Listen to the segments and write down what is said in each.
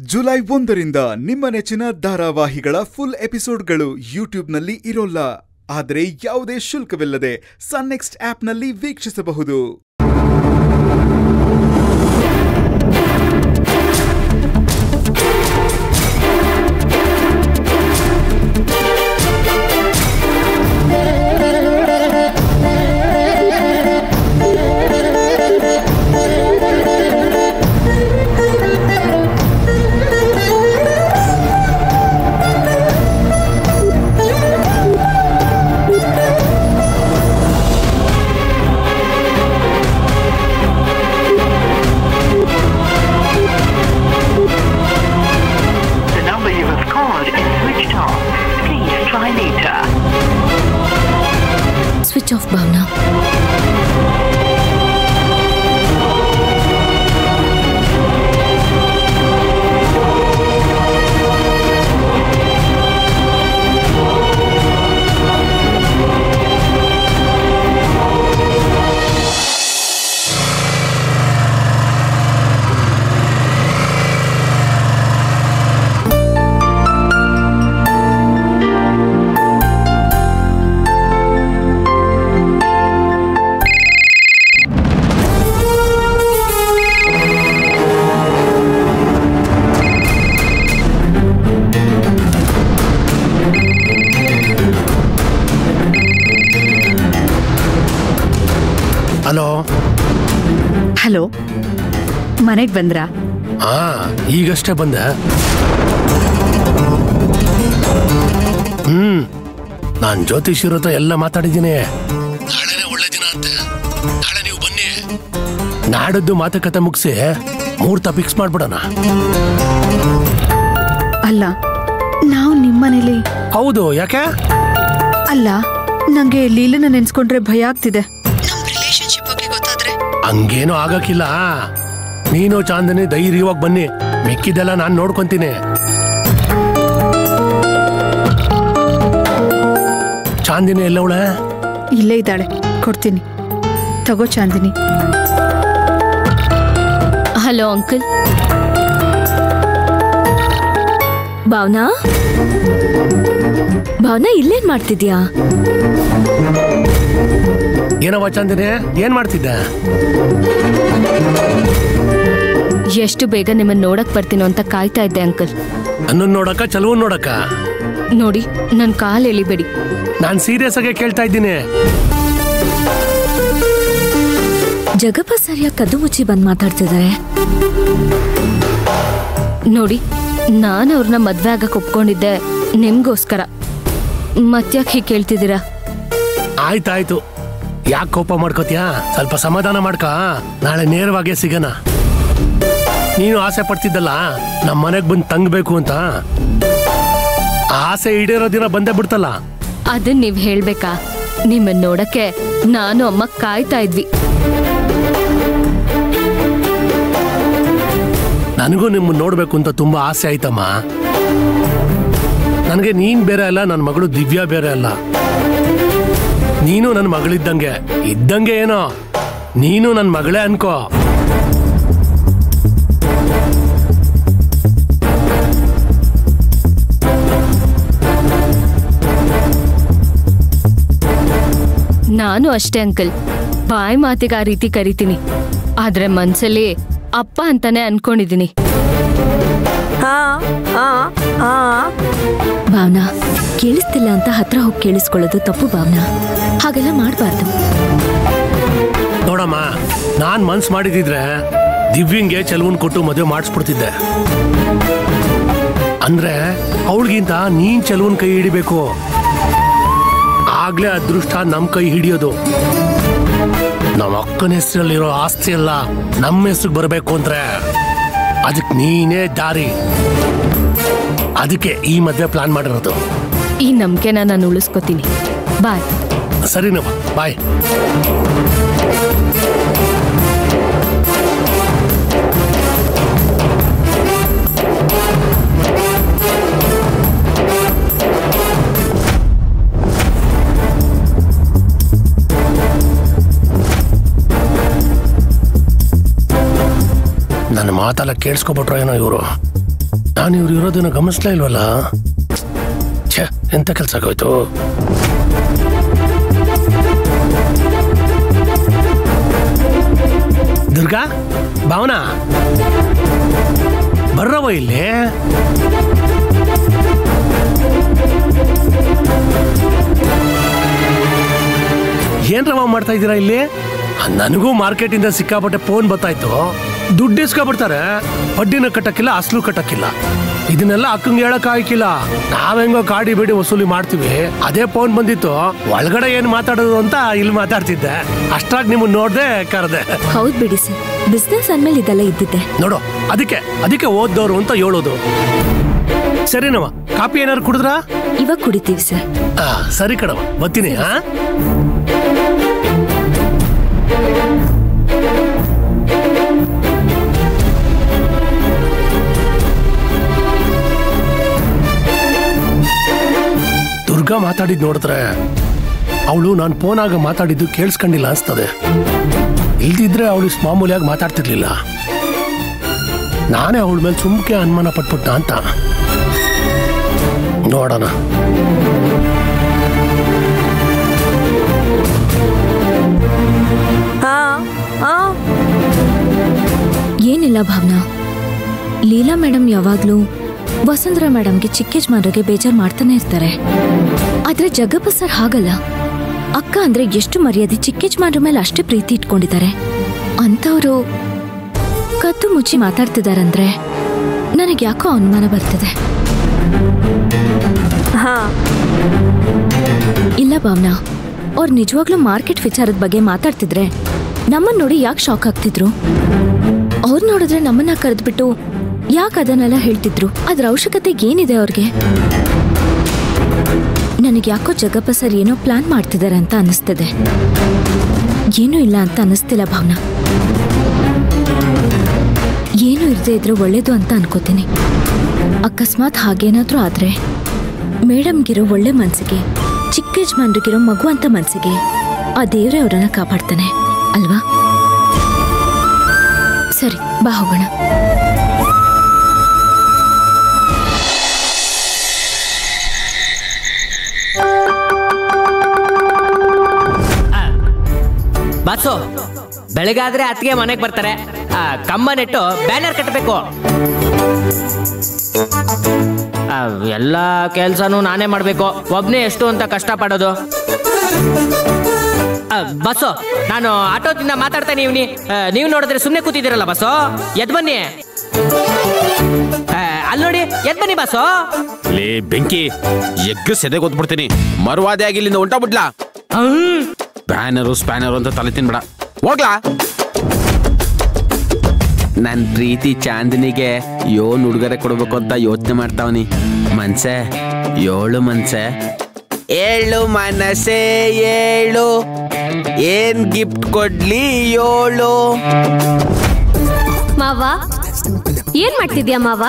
July ಒಂದರಿಂದ ನಿಮ್ಮ ನೆಚ್ಚಿನ ಧಾರಾವಾಹಿಗಳ ಫುಲ್ ಎಪಿಸೋಡ್ಗಳು ಯೂಟ್ಯೂಬ್ನಲ್ಲಿ ಇರೋಲ್ಲ ಆದರೆ ಯಾವುದೇ ಶುಲ್ಕವಿಲ್ಲದೆ ಸನ್ ನೆಕ್ಸ್ಟ್ ಆಪ್ನಲ್ಲಿ ವೀಕ್ಷಿಸಬಹುದು The number you have called is switched off. Please try later. Switch off Bhavana hello hello ಮನೆಗೆ ಬಂದ್ರಾ ಹಾ ಈಗಷ್ಟೇ ಬಂದೆ ಹ್ಮ್ ನಾನ್ ಜ್ಯೋತಿಷಿರ ಹತ್ರ ಎಲ್ಲ ಮಾತಾಡಿದ್ದೀನಿ ನಾಳೆನೇ ಒಳ್ಳೆ ದಿನ ಅಂತೆ ನಾಳೆ ನೀವು ಬನ್ನಿ ನಾಡದ್ದು ಮಾತುಕತೆ ಮುಗಿಸಿ ಮುಹೂರ್ತ ಫಿಕ್ಸ್ ಮಾಡ್ಬಿಡೋಣ ಅಲ್ಲ ನಾವು ನಿಮ್ಮನೇಲಿ ಹೌದು ಯಾಕೆ ಅಲ್ಲ ನಂಗೆ ಲೀಲನ ನೆನ್ಸ್ಕೊಂಡ್ರೆ ಭಯ ಆಗ್ತಿದೆ ನಮ್ ರಿಲೇಶನ್ಶಿಪ್ ಬಗ್ಗೆ ಗೊತ್ತಾದ್ರೆ ಹಂಗೇನು ಆಗಕ್ಕಿಲ್ಲ ನೀನು ಚಾಂದಿನಿ ಧೈರ್ಯವಾಗಿ ಬನ್ನಿ ಮಿಕ್ಕಿದೆಲ್ಲ ನಾನು ನೋಡ್ಕೊಂತೀನಿ ಚಾಂದಿನಿ ಎಲ್ಲವಳೆ ಇಲ್ಲೇ ಇದ್ದಾಳೆ ಕೊಡ್ತೀನಿ ತಗೋ ಚಾಂದಿನಿ ಹಲೋ ಅಂಕಲ್ ಭಾವನಾ ಭಾವನಾ ಇಲ್ಲೇನ್ ಮಾಡ್ತಿದ್ಯಾ ಏನವ್ವ ಚಾಂದಿನಿ ಏನ್ ಮಾಡ್ತಿದ್ದೆ ಎಷ್ಟು ಬೇಗ ನಿಮ್ಮನ್ನ ನೋಡಕ್ ಬರ್ತೀನೋ ಅಂತ ಕಾಯ್ತಾ ಇದ್ದೆ ಅಂಕಲ್ ನನ್ನನ್ನು ನೋಡಕ್ಕ ಚಲುವ್ ನೋಡಕ್ಕ ನೋಡಿ ನನ್ ಕಾಲ್ ಎಳಿಬೇಡಿ ನಾನ್ ಸೀರಿಯಸ್ ಆಗಿ ಕೇಳ್ತಾ ಇದ್ದೀನಿ ಜಗಪ್ಪ ಸರಿಯಾಗಿ ಕದ್ದು ಮುಚ್ಚಿ ಬಂದ್ ಮಾತಾಡ್ತಿದ್ದಾರೆ ನೋಡಿ ನಾನು ಅವ್ರನ್ನ ಮದ್ವೆ ಆಗಕ್ ಒಪ್ಕೊಂಡಿದ್ದೆ ನಿಮ್ಗೋಸ್ಕರ ಮತ್ಯಾಕ್ ಹೀಗೆ ಕೇಳ್ತಿದ್ದೀರಾ ಆಯ್ತಾಯ್ತು ಯಾಕೆ ಕೋಪ ಮಾಡ್ಕೋತೀಯಾ ಸ್ವಲ್ಪ ಸಮಾಧಾನ ಮಾಡ್ಕ ನಾಳೆ ನೇರವಾಗೇ ಸಿಗಣ ನೀನು ಆಸೆ ಪಡ್ತಿದ್ದಲ್ಲ ನಮ್ಮ ಮನೆಗ್ ಬಂದು ತಂಗ್ಬೇಕು ಅಂತ ಆ ಆಸೆ ಈಡೇರೋ ದಿನ ಬಂದೇ ಬಿಡ್ತಲ್ಲ ಅದನ್ ನೀವ್ ಹೇಳ್ಬೇಕಾ ನಿಮ್ಮನ್ ನೋಡಕ್ಕೆ ನಾನು ಅಮ್ಮ ಕಾಯ್ತಾ ಇದ್ವಿ ನನಗೂ ನಿಮ್ಮನ್ನ ನೋಡ್ಬೇಕು ಅಂತ ತುಂಬಾ ಆಸೆ ಆಯ್ತಮ್ಮ ನನಗೆ ನೀನ್ ಬೇರೆ ಅಲ್ಲ ನನ್ನ ಮಗಳು ದಿವ್ಯಾ ಬೇರೆ ಅಲ್ಲ ನೀನು ನನ್ನ ಮಗಳಿದ್ದಂಗೆ ಇದ್ದಂಗೆ ಏನೋ ನೀನು ನನ್ನ ಮಗಳೇ ಅನ್ಕೋ ನಾನು ಅಷ್ಟೇ ಅಂಕಲ್ ಬಾಯ್ ಮಾತಿಗೆ ಆ ರೀತಿ ಕರಿತೀನಿ ಆದ್ರೆ ಮನ್ಸಲ್ಲಿ ಅಪ್ಪ ಅಂತಾನೆ ಅನ್ಕೊಂಡಿದೀನಿ ಭಾವನಾ ಕೇಳಿಸ್ತಿಲ್ಲ ಅಂತ ಹತ್ರ ಹೋಗಿ ಕೇಳಿಸ್ಕೊಳ್ಳೋದು ತಪ್ಪು ಭಾವನಾ ಹಾಗೆಲ್ಲ ಮಾಡಬಾರ್ದು ನೋಡಮ್ಮ ನಾನ್ ಮನ್ಸ್ ಮಾಡಿದಿದ್ರೆ ದಿವ್ಯಂಗೆ ಚೆಲುವನ್ ಕೊಟ್ಟು ಮದುವೆ ಮಾಡಿಸ್ಬಿಡ್ತಿದ್ದೆ ಅಂದ್ರೆ ಅವಳಿಗಿಂತ ನೀನ್ ಚೆಲುವನ್ ಕೈ ಹಿಡಿಬೇಕು ಆಗ್ಲೇ ಅದೃಷ್ಟ ನಮ್ ಕೈ ಹಿಡಿಯೋದು ನಮ್ಮ ಅಕ್ಕನ ಹೆಸರಲ್ಲಿರೋ ಆಸ್ತಿ ಎಲ್ಲ ನಮ್ಮ ಹೆಸ್ರಿಗೆ ಬರಬೇಕು ಅಂದ್ರೆ ಅದಕ್ಕೆ ನೀನೇ ದಾರಿ ಅದಕ್ಕೆ ಈ ಮದ್ವೆ ಪ್ಲಾನ್ ಮಾಡಿರೋದು ಈ ನಂಬಿಕೆನ ನಾನು ಉಳಿಸ್ಕೊತೀನಿ ಬಾಯ್ ಸರಿನಮ್ಮ ಬಾಯ್ ನನ್ನ ಮಾತೆಲ್ಲ ಕೇಳಿಸ್ಕೊಬಿಟ್ರೋ ಏನೋ ಇವರು ನಾನು ಇವ್ರು ಇರೋದನ್ನ ಗಮನಿಸ್ಲೇ ಇಲ್ವಲ್ಲ ಛೇ ಎಂತ ಕೆಲಸ ಆಗೋಯ್ತು ದುರ್ಗಾ ಭಾವನಾ ಬರ್ರವ ಇಲ್ಲಿ ಏನ್ರವ ಮಾಡ್ತಾ ಇದ್ದೀರಾ ಇಲ್ಲಿ ನನಗೂ ಮಾರ್ಕೆಟ್ ಇಂದ ಸಿಕ್ಕಾಪಟ್ಟೆ ಫೋನ್ ಬರ್ತಾಯ್ತು ದುಡ್ಡು ಇಸ್ಕೊಬಿಡ್ತಾರೆ ಬಡ್ಡಿನ ಕಟ್ಟಕ್ಕಿಲ್ಲ ಅಸ್ಲು ಕಟ್ಟಕ್ಕಿಲ್ಲ ಇದನ್ನೆಲ್ಲ ಅಕ್ಕಂಗೆ ಹೇಳಕ್ ಆಗಿಲ್ಲ ನಾವೆಂಗೋ ಕಾಡಿ ಬೇಡಿ ವಸೂಲಿ ಮಾಡ್ತೀವಿ ಅದೇ ಫೋನ್ ಬಂದಿತ್ತು ಒಳಗಡೆ ಏನ್ ಮಾತಾಡೋದು ಅಂತ ಇಲ್ಲಿ ಮಾತಾಡ್ತಿದ್ದೆ ಅಷ್ಟ್ರಾಗ್ ನಿಮ್ಮನ್ನ ನೋಡ್ದೆ ಕರೆದೆ ಹೌದ್ ಬಿಡಿ ಸರ್ ಬಿಸ್ನೆಸ್ ಅಂದ್ಮೇಲೆ ಇದೆಲ್ಲ ಇದ್ದಿದ್ದೆ ನೋಡು ಅದಕ್ಕೆ ಅದಕ್ಕೆ ಓದ್ದವ್ರು ಅಂತ ಹೇಳೋದು ಸರಿನವ ಕಾಪಿ ಏನಾರು ಕುಡಿದ್ರಾ ಇವಾಗ ಕುಡಿತೀವಿ ಸರ್ ಆ, ಸರಿ ಕಣವ ಬರ್ತೀನಿ ಹಾ ದುರ್ಗಾ ಮಾತಾಡಿದ್ ನೋಡಿದ್ರೆ ಅವಳು ನಾನು ಫೋನಾಗ ಮಾತಾಡಿದ್ದು ಕೇಳಿಸ್ಕೊಂಡಿಲ್ಲ ಅನ್ಸ್ತದೆ ಇಲ್ದಿದ್ರೆ ಅವಳು ಇಷ್ಟ್ ಮಾಮೂಲಿಯಾಗಿ ಮಾತಾಡ್ತಿರ್ಲಿಲ್ಲ ನಾನೇ ಅವಳ ಮೇಲೆ ಸುಮ್ಕೆ ಅನುಮಾನ ಪಟ್ಬಿಟ್ಟ ಅಂತ ನೋಡೋಣ ಏನಿಲ್ಲ ಭಾವನಾ ಲೀಲಾ ಮೇಡಮ್ ಯಾವಾಗ್ಲೂ ವಸುಂಧರಾ ಮೇಡಮ್ಗೆ ಚಿಕ್ಕ ಯಜಮಾನ್ರಿಗೆ ಬೇಜಾರ್ ಮಾಡ್ತಾನೆ ಇರ್ತಾರೆ ಆದ್ರೆ ಜಗ್ಗಪ್ಪ ಸರ್ ಹಾಗಲ್ಲ ಅಕ್ಕ ಅಂದ್ರೆ ಎಷ್ಟು ಮರ್ಯಾದೆ ಚಿಕ್ಕ ಯಜಮಾನ್ರ ಮೇಲೆ ಅಷ್ಟೇ ಪ್ರೀತಿ ಇಟ್ಕೊಂಡಿದ್ದಾರೆ ಅಂಥವ್ರು ಕದ್ದು ಮುಚ್ಚಿ ಮಾತಾಡ್ತಿದಾರಂದ್ರೆ ನನಗೆ ಯಾಕೋ ಅನುಮಾನ ಬರ್ತಿದೆ ಇಲ್ಲ ಭಾವನಾ ಅವ್ರು ನಿಜವಾಗ್ಲೂ ಮಾರ್ಕೆಟ್ ವಿಚಾರದ ಬಗ್ಗೆ ಮಾತಾಡ್ತಿದ್ರೆ ನಮ್ಮನ್ನ ನೋಡಿ ಯಾಕೆ ಶಾಕ್ ಆಗ್ತಿದ್ರು ಅವ್ರು ನೋಡಿದ್ರೆ ನಮ್ಮನ್ನ ಕರೆದ್ಬಿಟ್ಟು ಯಾಕೆ ಅದನ್ನೆಲ್ಲ ಹೇಳ್ತಿದ್ರು ಅದ್ರ ಅವಶ್ಯಕತೆ ಏನಿದೆ ಅವ್ರಿಗೆ ನನಗೆ ಯಾಕೋ ಜಗಪ್ಪ ಸರ್ ಏನೋ ಪ್ಲಾನ್ ಮಾಡ್ತಿದ್ದಾರೆ ಅಂತ ಅನಿಸ್ತದೆ ಏನೂ ಇಲ್ಲ ಅಂತ ಅನಿಸ್ತಿಲ್ಲ ಭಾವನಾ ಏನು ಇರದೇ ಇದ್ರೆ ಒಳ್ಳೇದು ಅಂತ ಅನ್ಕೋತೀನಿ ಅಕಸ್ಮಾತ್ ಹಾಗೇನಾದ್ರೂ ಆದ್ರೆ ಮೇಡಮ್ಗಿರೋ ಒಳ್ಳೆ ಮನ್ಸಿಗೆ ಚಿಕ್ಕ ಯಜಮಾನ್ರಿಗಿರೋ ಮಗು ಅಂತ ಮನ್ಸಿಗೆ ಆ ದೇವ್ರೆ ಅವರನ್ನ ಕಾಪಾಡ್ತಾನೆ ಅಲ್ವಾ ಸರಿ ಬಾ ಹೋಗೋಣ ಬಸ್ಸು ಬೆಳಗಾದ್ರೆ ಅತ್ತಿಗೆ ಮನೆಗೆ ಬರ್ತಾರೆ ಆ, ಕಂಬ ನೆಟ್ಟು ಬ್ಯಾನರ್ ಕಟ್ಟಬೇಕು ಆ, ಎಲ್ಲ ಕೆಲ್ಸನೂ ನಾನೇ ಮಾಡಬೇಕು ಒಬ್ನೇ ಎಷ್ಟು ಅಂತ ಕಷ್ಟಪಡೋದು ಆ, ಬಸ್ಸು ನಾನು ಆಟೋದಿಂದ ಮಾತಾಡ್ತೇನೆ ಇವ್ನಿ ನೀವು ನೋಡಿದ್ರೆ ಸುಮ್ಮನೆ ಕೂತಿದ್ದೀರಲ್ಲ ಬಸ್ಸು ಎದ್ ಬನ್ನಿ ಆ, ಅಲ್ಲಿ ನೋಡಿ ಎದ್ ಬನ್ನಿ ಬಸ್ಸು ಲೇ ಬೆಂಕಿ ಎಗ್ಗು ಸೆದೆ ಗೊತ್ಬಿಡ್ತೀನಿ ಮರುವಾದೆ ಆಗಿ ಇಲ್ಲಿಂದ ಹೊಂಟೋಗ್ಬಿಡ್ಲಾ ಹ್ಮ್. ಬ್ಯಾನರು ಸ್ಪ್ಯಾನರು ಅಂತ ತಲೆ ತಿನ್ಬೇಡ ಹೋಗ್ಲಾ ನನ್ ಪ್ರೀತಿ ಚಾಂದಿನಿಗೆ ಯೋನ್ ಉಡುಗೊರೆ ಕೊಡ್ಬೇಕು ಅಂತ ಯೋಚನೆ ಮಾಡ್ತಾವನಿ ಮನ್ಸೆ ಏಳು ಮನ್ಸೆ ಏಳು ಮನಸೆ ಏಳು ಏನ್ ಗಿಫ್ಟ್ ಕೊಡ್ಲಿ ಏಳು ಮಾವ ಏನ್ ಮಾಡ್ತಿದ್ಯಾ ಮಾವ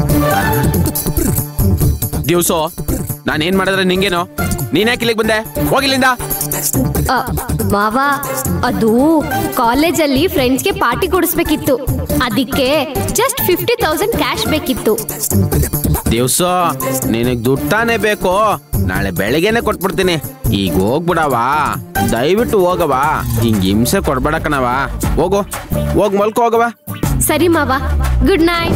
ದಿವ್ಸ ನಾನು ಏನ್ ಮಾಡಿದ್ರೆ ನಿಂಗೇನು ನೀನ್ ಯಾಕೆ ಇಲ್ಲಿಗೆ ಬಂದೆ ಹೋಗಿಲ್ಲಿಂದ ಅ, ಮಾವ ಅದು ಕಾಲೇಜಲ್ಲಿ ಫ್ರೆಂಡ್ಸ್ಗೆ ಪಾರ್ಟಿ ಕೊಡಿಸ್ಬೇಕಿತ್ತು ಅದಕ್ಕೆ ಜಸ್ಟ್ ಫಿಫ್ಟಿ ತೌಸಂಡ್ ಕ್ಯಾಶ್ ಬೇಕಿತ್ತು ದಿವ್ಸ ನಿನಗ್ ದುಡ್ಡು ತಾನೇ ಬೇಕು ನಾಳೆ ಬೆಳಗ್ಗೆನೆ ಕೊಟ್ಬಿಡ್ತೀನಿ ಈಗ ಹೋಗ್ಬಿಡವಾ ದಯವಿಟ್ಟು ಹೋಗವಾ ಹಿಂಗ್ ಹಿಂಸೆ ಕೊಡ್ಬೇಡ ಕಣವ ಹೋಗು ಹೋಗ್ ಮಲ್ಕೋ ಹೋಗವಾ ಸರಿ ಮಾವ ಗುಡ್ ನೈಟ್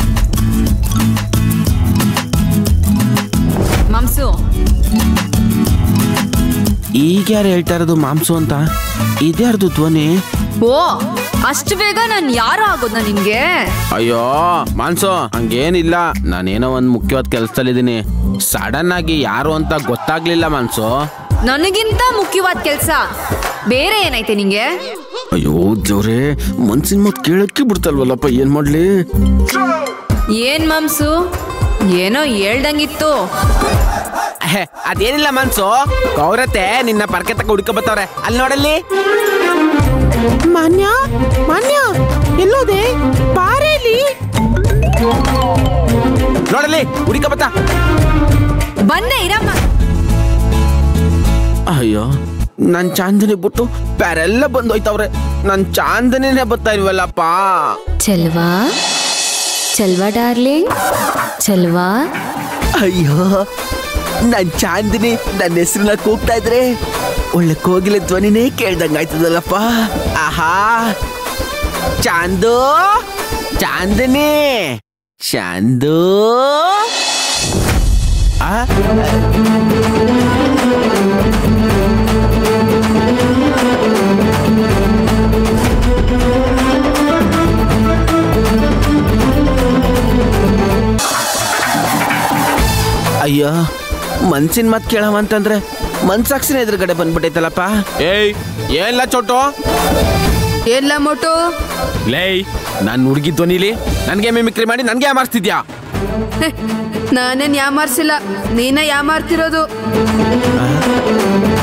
ಮಾಂಸು ಈಗ ಯಾರು ಹೇಳ್ತಾ ಇರೋದು ಮಾಂಸು ಅಂತ ಇದ್ಯಾರ್ದು ಧ್ವನಿ ಓ ಅಷ್ಟು ಬೇಗ ನಾನು ಯಾರು ಆಗೋದ್ನ ನಿನ್ಗೆ ಅಯ್ಯೋ ಮಾನ್ಸು ಹಂಗೇನಿಲ್ಲ ನಾನೇನೋ ಒಂದ್ ಮುಖ್ಯವಾದ ಕೆಲ್ಸದಲ್ಲಿದ್ದೀನಿ ಸಡನ್ ಆಗಿ ಯಾರು ಅಂತ ಗೊತ್ತಾಗ್ಲಿಲ್ಲ ಮಾನ್ಸು ನನಗಿಂತ ಮುಖ್ಯವಾದ ಕೆಲ್ಸ ಬೇರೆ ಏನೈತೆ ನಿಂಗೆ ಅಯ್ಯೋ ಜೋರೆ ಮನ್ಸಿನ ಮಾತು ಕೇಳಕ್ಕೆ ಬಿಡ್ತಲ್ವಲ್ಲಪ್ಪ ಏನ್ ಮಾಡ್ಲಿ ಏನ್ ಮಾಂಸು ಏನೋ ಹೇಳ್ದಂಗಿತ್ತು ಹೇ, ಅದೇನಿಲ್ಲ ಮನ್ಸು ಗೌರತೆ ನಿನ್ನ ಪರ್ಕೆ ತಕ್ಕ ಹುಡ್ಕ ಬತ್ತವ್ರೆ ಅಲ್ಲಿ ನೋಡಲ್ಲಿ ಮಾನ್ಯ ಮಾನ್ಯ ಎಲ್ಲೋದೆ ಪಾರೇಲಿ ನೋಡಲ್ಲಿ ಹುಡುಕ ಬತ್ತ ಬಂದೆ ಇರಮ್ಮ ಅಯ್ಯೋ ನನ್ ಚಾಂದಿನಿ ಬಿಟ್ಟು ಪ್ಯಾರೆಲ್ಲ ಬಂದೋಯ್ತವ್ರೆ ನನ್ ಚಾಂದನಿನೇ ಬರ್ತಾ ಇಲ್ವಲ್ಲಪ್ಪ ಚೆಲ್ವಾ ಚೆಲ್ವಾ ಡಾರ್ಲಿಂಗ್ ಚಲ್ವಾ ಅಯ್ಯೋ ನನ್ ಚಾಂದಿನಿ ನನ್ನ ಹೆಸರನ್ನ ಕೂಗ್ತಾ ಇದ್ರೆ ಒಳ್ಳೆ ಕೋಗಿಲೆ ಧ್ವನಿನೇ ಕೇಳ್ದಂಗಾಯ್ತದಲ್ಲಪ್ಪ ಆಹಾ ಚಾಂದು ಚಾಂದಿನಿ ಚಾಂದು ಆ ಅಯ್ಯೋ ಮನ್ಸಿನ ಮಾತು ಕೇಳವ ಅಂತಂದ್ರೆ ಮನ್ಸಾಕ್ಷಿನ ಎದುರುಗಡೆ ಬಂದ್ಬಿಟ್ಟೈತಲ್ಲಪ್ಪ ಏಯ್ ಏನ್ಲ ಚೋಟು ಎಲ್ಲ ಮೋಟು ಲೇಯ್ ನಾನು ಹುಡುಗಿ ಧ್ವನಿಲಿ ನನಗೆ ಮಿಮಿಕ್ರಿ ಮಾಡಿ ನನಗೆ ಮಾರ್ಸ್ತಿದ್ಯಾ ನಾನೇನ್ ಯಾಮಾರ್ಸಿಲ್ಲ ನೀನೇ ಯಾಮಾರ್ತಿರೋದು ಆ?